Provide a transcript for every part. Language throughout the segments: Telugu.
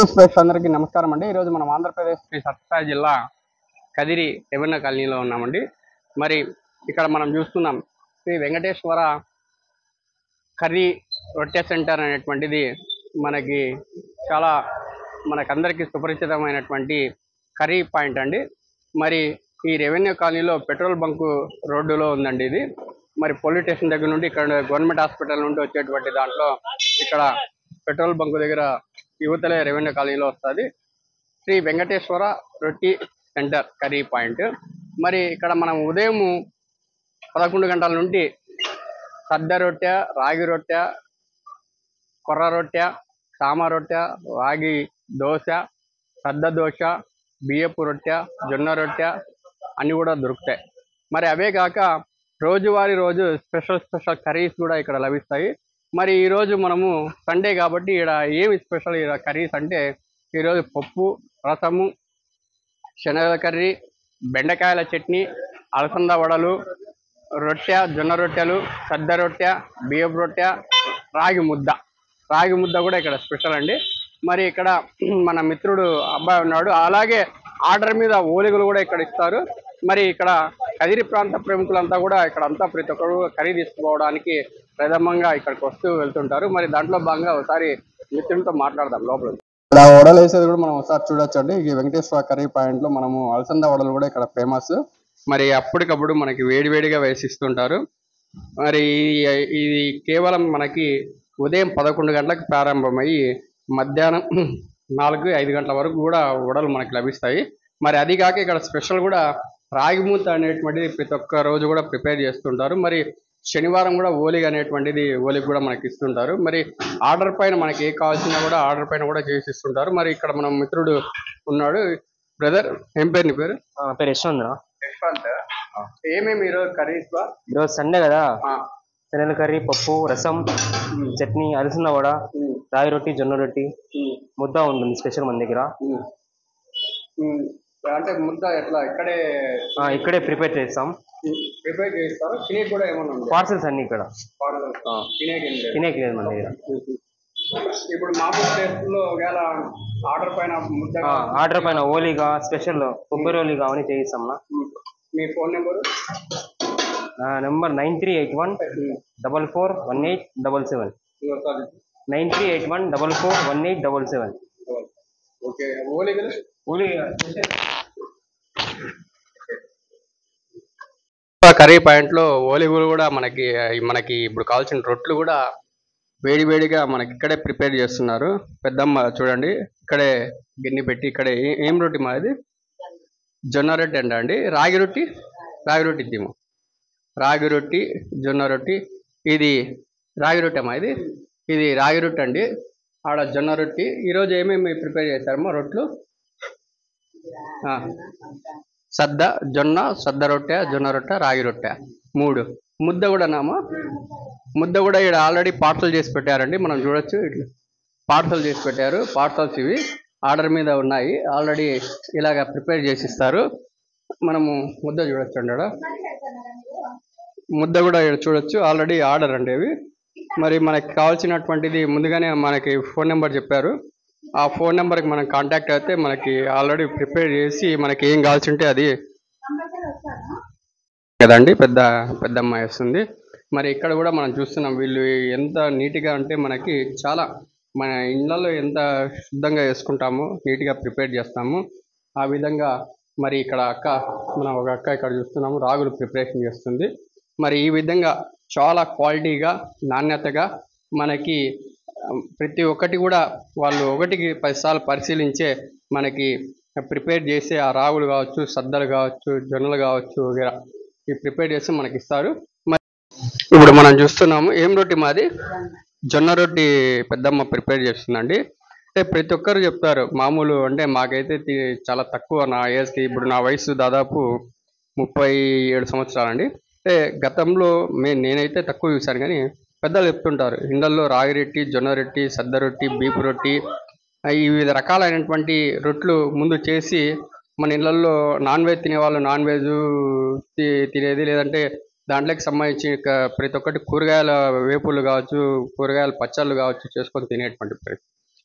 న్యూస్ ప్రేక్ష అందరికీ నమస్కారం అండి ఈరోజు మనం ఆంధ్రప్రదేశ్ శ్రీ సత్యసాయి జిల్లా కదిరి రెవెన్యూ కాలనీలో ఉన్నామండి మరి ఇక్కడ మనం చూస్తున్నాం శ్రీ వెంకటేశ్వర కర్రీ రొట్టె సెంటర్ అనేటువంటిది మనకి చాలా మనకందరికీ సుపరిచితమైనటువంటి కర్రీ పాయింట్ అండి మరి ఈ రెవెన్యూ కాలనీలో పెట్రోల్ బంకు రోడ్డులో ఉందండి ఇది మరి పోలీస్ స్టేషన్ దగ్గర నుండి ఇక్కడ గవర్నమెంట్ హాస్పిటల్ నుండి వచ్చేటువంటి దాంట్లో ఇక్కడ పెట్రోల్ బంకు దగ్గర యువతలే రెవెన్యూ కాలనీలో వస్తుంది శ్రీ వెంకటేశ్వర రొట్టి సెంటర్ కర్రీ పాయింట్ మరి ఇక్కడ మనం ఉదయం పదకొండు గంటల నుండి సద్ద రొట్టె రాగి రొట్టె కొర్ర రొట్టె సామ రొట్టె రాగి దోశ సద్ద దోశ బియ్యపు రొట్టె జొన్న రొట్టె అన్నీ కూడా దొరుకుతాయి మరి అవే కాక రోజువారీ రోజు స్పెషల్ స్పెషల్ కర్రీస్ కూడా ఇక్కడ లభిస్తాయి మరి ఈరోజు మనము సండే కాబట్టి ఇక్కడ ఏమి స్పెషల్ ఇక్కడ కర్రీస్ అంటే ఈరోజు పప్పు రసము శనగల కర్రీ బెండకాయల చట్నీ అలసంద వడలు రొట్టె జొన్న రొట్టెలు సద్ద రొట్టె బియ్యపు రొట్టె రాగి ముద్ద రాగి ముద్ద కూడా ఇక్కడ స్పెషల్ అండి మరి ఇక్కడ మన మిత్రుడు అబ్బాయి ఉన్నాడు అలాగే ఆర్డర్ మీద ఓలిగలు కూడా ఇక్కడ ఇస్తారు మరి ఇక్కడ కదిరి ప్రాంత ప్రముఖులంతా కూడా ఇక్కడ అంతా ప్రతి ఒక్కరు ఖరీదు తీసుకోవడానికి ప్రథమంగా ఇక్కడికి వస్తూ వెళ్తుంటారు మరి దాంట్లో భాగంగా ఒకసారి మిత్రునితో మాట్లాడదాం లోపల ఇక్కడ వడలు వేసేది కూడా మనం ఒకసారి చూడొచ్చు అండి ఈ వెంకటేశ్వర కర్రీ పాయింట్ లో మనము అలసంద వడలు కూడా ఇక్కడ ఫేమస్ మరి అప్పటికప్పుడు మనకి వేడివేడిగా వేసిస్తుంటారు మరి ఈ- ఇది కేవలం మనకి ఉదయం పదకొండు గంటలకు ప్రారంభమయ్యి మధ్యాహ్నం నాలుగు ఐదు గంటల వరకు కూడా వడలు మనకి లభిస్తాయి మరి అది కాక ఇక్కడ స్పెషల్ కూడా రాగి మూత అనేటువంటిది ప్రతి ఒక్క రోజు కూడా ప్రిపేర్ చేస్తుంటారు మరి శనివారం కూడా ఓలిగ అనేటువంటిది ఓలిగ కూడా మనకి ఇస్తుంటారు మరి ఆర్డర్ పైన మనకి ఏ కావాల్సినా కూడా ఆర్డర్ పైన కూడా చేసి ఇస్తుంటారు మరి ఇక్కడ మన మిత్రుడు ఉన్నాడు బ్రదర్ ఏం పేరు నీ పేరు ఆ, పేరు యశ్వంత్ రా యశ్వంత్ ఏమేమి ఈరోజు కర్రీస్ బా ఈరోజు సండే కదా ఆ, శనగల కర్రీ పప్పు రసం చట్నీ అలసిన వడ ఉమ్, రాగి రొట్టి జొన్న రొట్టి ఉమ్, ముద్ద ఉంటుంది స్పెషల్ మన దగ్గర ఉమ్. ఉమ్, అంటే ముద్ద ఎట్లా ఇక్కడే ఆ, ఇక్కడే ప్రిపేర్ చేస్తాం ప్రిపేర్ చేస్తారు తినేకి కూడా ఏమన్నా ఉంది పార్సల్స్ అన్ని ఇక్కడ తినేకి ఏం లేదు తినేకి లేదు మన దగ్గర ఇప్పుడు మామూలు టేస్ట్లో ఒకవేళ ఆర్డర్ పైన ముద్ద ఆ, ఆర్డర్ పైన ఓలీగా స్పెషల్ కొబ్బరి ఓలీగా అవన్నీ చేయిస్తాం నా ఉమ్, మీ phone number number nine three eight one double four one eight double seven ఇంకోసారి nine three eight one double four one eight double seven okay ఓలిగలు ఓలీ కర్రీ పాయింట్లో ఓలిగులు కూడా మనకి మనకి ఇప్పుడు కావాల్సిన రొట్లు కూడా వేడి వేడిగా మనకి ఇక్కడే ప్రిపేర్ చేస్తున్నారు పెద్దమ్మ చూడండి ఇక్కడే గిన్నె పెట్టి ఇక్కడే ఏ- ఏం రొట్టి మాది జొన్న రొట్టి అంట అండి రాగి రొట్టి రాగి రొట్టి ఇద్దాము రాగి రొట్టి జొన్న రొట్టి ఇది రాగి రొట్టి అమ్మా ఇది ఇది రాగి రొట్టి అండి ఆడ జొన్న రొట్టి ఈరోజు ఏమేమి ప్రిపేర్ చేశారమ్మా రొట్లు ఆ. సద్ద జొన్న సద్ద రొట్టె జొన్న రొట్టె రాగి రొట్టె మూడు ముద్ద కూడా నామా ముద్ద కూడా ఇక్కడ ఆల్రెడీ పార్సల్ చేసి పెట్టారండి మనం చూడొచ్చు ఇట్లా పార్సల్ చేసి పెట్టారు పార్సల్స్ ఇవి ఆర్డర్ మీద ఉన్నాయి ఆల్రెడీ ఇలాగ ప్రిపేర్ చేసి ఇస్తారు మనము ముద్ద చూడొచ్చు అండి ఆడ. ముద్ద కూడా ఇక్కడ చూడొచ్చు ఆల్రెడీ ఆర్డర్ అండి అవి మరి మనకి కావాల్సినటువంటిది ముందుగానే మనకి ఫోన్ నెంబర్ చెప్పారు ఆ ఫోన్ నెంబర్కి మనం కాంటాక్ట్ అయితే మనకి ఆల్రెడీ ప్రిపేర్ చేసి మనకి ఏం కావాల్సి ఉంటే అది కదండి పెద్ద పెద్ద అమ్మాయి వస్తుంది మరి ఇక్కడ కూడా మనం చూస్తున్నాం వీళ్ళు ఎంత నీట్గా అంటే మనకి చాలా మన ఇళ్ళల్లో ఎంత శుద్ధంగా వేసుకుంటామో నీట్గా ప్రిపేర్ చేస్తాము ఆ విధంగా మరి ఇక్కడ అక్క మన ఒక అక్క ఇక్కడ చూస్తున్నాము రాగులు ప్రిపరేషన్ చేస్తుంది మరి ఈ విధంగా చాలా క్వాలిటీగా నాణ్యతగా మనకి ఆ, ప్రతి ఒక్కటి కూడా వాళ్ళు ఒకటికి పదిసార్లు పరిశీలించే మనకి ప్రిపేర్ చేసే ఆ రాగులు కావచ్చు సద్దలు కావచ్చు జొన్నలు కావచ్చు వగేరా ఇవి ప్రిపేర్ చేసి మనకి ఇస్తారు మరి ఇప్పుడు మనం చూస్తున్నాము ఏం రొట్టి మాది జొన్న రొట్టి పెద్దమ్మ ప్రిపేర్ చేస్తుందండి అంటే ప్రతి ఒక్కరు చెప్తారు మామూలు అంటే మాకైతే తి- చాలా తక్కువ నా ఏజ్కి ఇప్పుడు నా వయసు దాదాపు ముప్పై ఏడు సంవత్సరాలండి అంటే గతంలో మే నేనైతే తక్కువ చూశాను కానీ పెద్దలు చెప్తుంటారు ఇండ్లల్లో రాగి రొట్టి జొన్న రొట్టి సద్ద రొట్టి బీపు రొట్టి ఆ, ఈ వివిధ రకాలైనటువంటి రొట్లు ముందు చేసి మన ఇళ్ళల్లో నాన్ వెజ్ తినేవాళ్ళు నాన్ వెజ్ తినేది లేదంటే దాంట్లోకి సంబంధించి ఇక ప్రతి ఒక్కటి కూరగాయల వేపులు కావచ్చు కూరగాయల పచ్చళ్ళు కావచ్చు చేసుకొని తినేటువంటి పరిస్థితి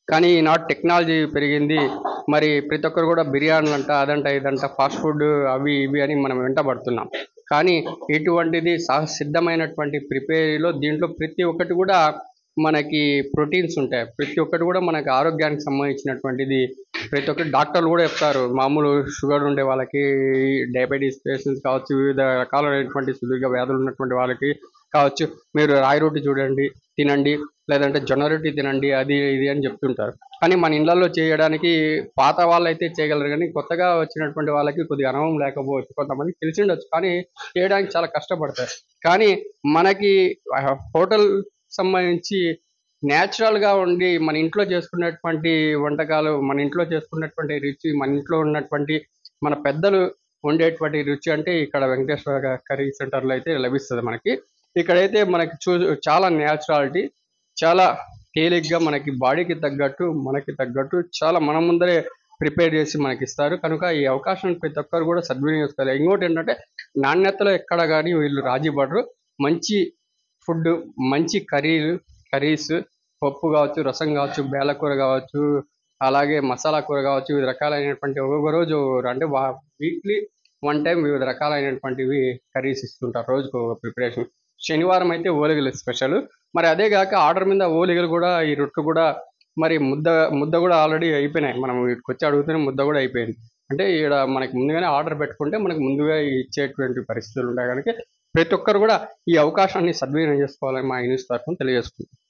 కానీ ఈనాడు టెక్నాలజీ పెరిగింది మరి ప్రతి ఒక్కరు కూడా బిర్యానీలు అంట అదంట ఇదంట ఫాస్ట్ ఫుడ్ అవి ఇవి అని మనం వెంటబడుతున్నాం కానీ ఇటువంటిది సిద్ధమైనటువంటి ప్రిపేరీలో దీంట్లో ప్రతి ఒక్కటి కూడా మనకి ప్రోటీన్స్ ఉంటాయి ప్రతి ఒక్కటి కూడా మనకి ఆరోగ్యానికి సంబంధించినటువంటిది ప్రతి ఒక్కటి డాక్టర్లు కూడా చెప్తారు మామూలు షుగర్ ఉండే వాళ్ళకి డయాబెటీస్ పేషెంట్స్ కావచ్చు వివిధ రకాలైనటువంటి సుదీర్ఘ వ్యాధులు ఉన్నటువంటి వాళ్ళకి కావచ్చు మీరు రాయి రొట్టి చూడండి తినండి లేదంటే జొన్న రొట్టి తినండి అది ఇది అని చెప్తుంటారు కానీ మన ఇళ్ళల్లో చేయడానికి పాత వాళ్ళు అయితే చేయగలరు కానీ కొత్తగా వచ్చినటువంటి వాళ్ళకి కొద్దిగా అనుభవం లేకపోవచ్చు కొంతమంది తెలిసి ఉండొచ్చు కానీ చేయడానికి చాలా కష్టపడతారు కానీ మనకి హోటల్ సంబంధించి natural గా ఉండి మన ఇంట్లో చేసుకున్నటువంటి వంటకాలు మన ఇంట్లో చేసుకున్నటువంటి రుచి మన ఇంట్లో ఉన్నటువంటి మన పెద్దలు వండేటువంటి రుచి అంటే ఇక్కడ వెంకటేశ్వర కర్రీ సెంటర్లో అయితే లభిస్తుంది మనకి ఇక్కడైతే మనకి చూ చాలా న్యాచురాలిటీ చాలా తేలిగ్గా మనకి బాడీకి తగ్గట్టు మనకి తగ్గట్టు చాలా మన ముందరే ప్రిపేర్ చేసి మనకి ఇస్తారు కనుక ఈ అవకాశం ప్రతి ఒక్కరు కూడా సద్వినియోగిస్తారు ఇంకోటి ఏంటంటే నాణ్యతలో ఎక్కడ కానీ వీళ్ళు రాజీ పడరు మంచి ఫుడ్ మంచి కర్రీలు కర్రీస్ పప్పు కావచ్చు రసం కావచ్చు బేలకూర కావచ్చు అలాగే మసాలా కూర కావచ్చు వివిధ రకాలైనటువంటి ఒక్కొక్క రోజు అంటే వీక్లీ వన్ టైం వివిధ రకాలైనటువంటివి కర్రీస్ ఇస్తుంటారు రోజుకు ఒక ప్రిపరేషన్ శనివారం అయితే ఓలిగలు స్పెషల్ మరి అదే కాక ఆర్డర్ మీద ఓలిగలు కూడా ఈ రొట్టె కూడా మరి ముద్ద ముద్ద కూడా ఆల్రెడీ అయిపోయినాయి మనం వీటికి వచ్చి అడుగుతూనే ముద్ద కూడా అయిపోయింది అంటే ఇక్కడ మనకి ముందుగానే ఆర్డర్ పెట్టుకుంటే మనకి ముందుగా ఇచ్చేటువంటి పరిస్థితులు ఉంటాయి కనుక ప్రతి ఒక్కరు కూడా ఈ అవకాశాన్ని సద్వినియోగం చేసుకోవాలని మా యూనిస్ తరఫున తెలియజేసుకుంటాం